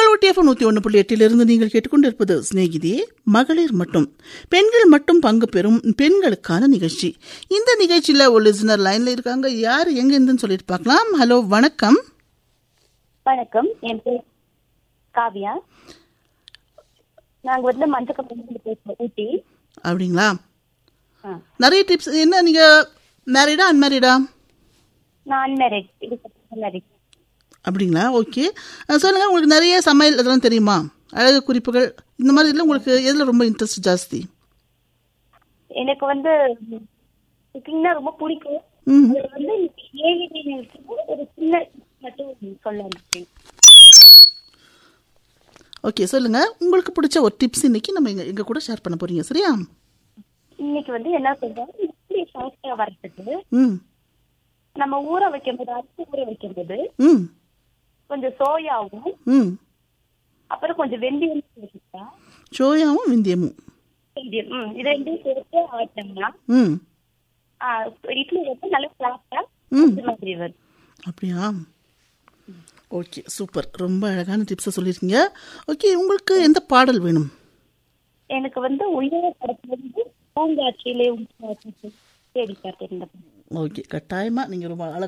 உங்கள் ஒட்டியஃபம் நூற்றி ஒன்று புள்ளி எட்டிலிருந்து நீங்கள் கேட்டுக்கொண்டிருப்பது சிநேகிதி மகளிர் மட்டும் பெண்கள் மட்டும் பங்கு பெறும் பெண்களுக்கான நிகழ்ச்சி இந்த நிகழ்ச்சியில் ஒரு லிசனர் லைனில் இருக்காங்க யார் எங்க இருந்துன்னு சொல்லிட்டு பார்க்கலாம் ஹலோ வணக்கம் வணக்கம் என் பேர் காவியா நாங்க வந்து மஞ்சக்கம்பி பேசுறோம் ஊட்டி அப்படிங்களா ஆ. நிறைய டிப்ஸ் என்ன நீங்கள் மேரீடா அன்மேரீடா நான் அன்மேரிட் இது மேரிட் அப்படிங்களா ஓகே சொல்லுங்கள் உங்களுக்கு நிறைய சமையல் இதெல்லாம் தெரியுமா அழகு குறிப்புகள் இந்த மாதிரி இதில் உங்களுக்கு எதில் ரொம்ப இன்ட்ரெஸ்ட் ஜாஸ்தி எனக்கு வந்து குக்கிங்னா ரொம்ப பிடிக்கும் ம் அது வந்து ஏழை ஒரு சின்ன மட்டும் சொல்ல இருக்கேன் ஓகே சொல்லுங்க உங்களுக்கு பிடிச்ச ஒரு டிப்ஸ் இன்னைக்கு நம்ம எங்க எங்க கூட ஷேர் பண்ண போறீங்க சரியா இன்னைக்கு வந்து என்ன சொல்றோம் இட்லி சாஃப்டா வர்றதுக்கு ம் நம்ம ஊற வைக்கும்போது அரிசி ஊற வைக்கும்போது ம் கொஞ்சம் சோயாவும் ம் அப்புறம் கொஞ்சம் வெந்தயம் சேர்த்துட்டா சோயாவும் விந்தியமும் வெந்தயம் ம் இது ரெண்டும் சேர்த்து ஆட்டினோம்னா ம் ஆ, இட்லி வந்து நல்லா சாஃப்டா ம் இந்த மாதிரி வரும் அப்படியா ஓகே சூப்பர் ரொம்ப அழகான டிப்ஸை சொல்லியிருக்கீங்க ஓகே உங்களுக்கு எந்த பாடல் வேணும் எனக்கு வந்து உயர படத்துல இருந்து பூங்காட்சியிலே தேடி பார்த்தேன் ஓகே கட்டாயமாக நீங்கள் ரொம்ப அழகாக